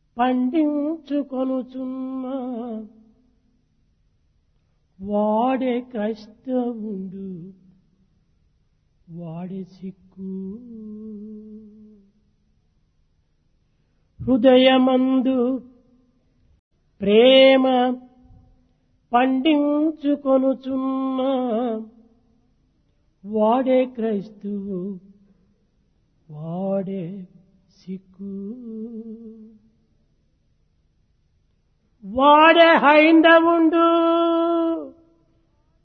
పండించుకొనుచున్నా వాడే క్రైస్తవుండు వాడే సిక్కు హృదయమందు ప్రేమ పండించుకొనుచున్నా వాడే క్రైస్తువు వాడే సిక్కు వాడే హైందవుండు